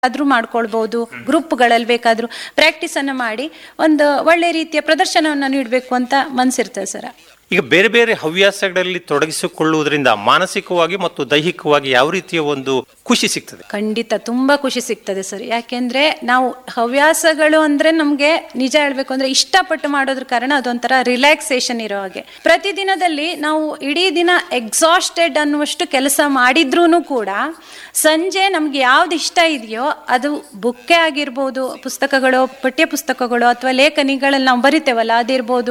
ಆದ್ರೂ ಮಾಡ್ಕೊಳ್ಬಹುದು ಗ್ರೂಪ್ಗಳಲ್ಲಿ ಬೇಕಾದ್ರೂ ಪ್ರಾಕ್ಟೀಸ್ ಅನ್ನ ಮಾಡಿ ಒಂದು ಒಳ್ಳೆ ರೀತಿಯ ಪ್ರದರ್ಶನವನ್ನು ನೀಡಬೇಕು ಅಂತ ಮನ್ಸಿರ್ತದೆ ಸರ್ ಈಗ ಬೇರೆ ಬೇರೆ ಹವ್ಯಾಸಗಳಲ್ಲಿ ತೊಡಗಿಸಿಕೊಳ್ಳುವುದರಿಂದ ಮಾನಸಿಕವಾಗಿ ಮತ್ತು ದೈಹಿಕವಾಗಿ ಯಾವ ರೀತಿಯ ಒಂದು ಖುಷಿ ಸಿಗ್ತದೆ ಖಂಡಿತ ತುಂಬಾ ಖುಷಿ ಸಿಗ್ತದೆ ಸರ್ ಯಾಕೆಂದ್ರೆ ನಾವು ಹವ್ಯಾಸಗಳು ಅಂದ್ರೆ ನಮ್ಗೆ ನಿಜ ಹೇಳ್ಬೇಕು ಅಂದ್ರೆ ಇಷ್ಟಪಟ್ಟು ಮಾಡೋದ್ರ ಕಾರಣ ಅದೊಂಥರ ರಿಲ್ಯಾಕ್ಸೇಷನ್ ಇರೋ ಹಾಗೆ ಪ್ರತಿದಿನದಲ್ಲಿ ನಾವು ಇಡೀ ದಿನ ಎಕ್ಸಾಸ್ಟೆಡ್ ಅನ್ನುವಷ್ಟು ಕೆಲಸ ಮಾಡಿದ್ರೂ ಕೂಡ ಸಂಜೆ ನಮ್ಗೆ ಯಾವ್ದು ಇಷ್ಟ ಇದೆಯೋ ಅದು ಬುಕ್ಕೇ ಆಗಿರ್ಬೋದು ಪುಸ್ತಕಗಳು ಪಠ್ಯ ಪುಸ್ತಕಗಳು ಅಥವಾ ಲೇಖನಿಗಳಲ್ಲಿ ನಾವು ಬರಿತೇವಲ್ಲ ಅದಿರ್ಬೋದು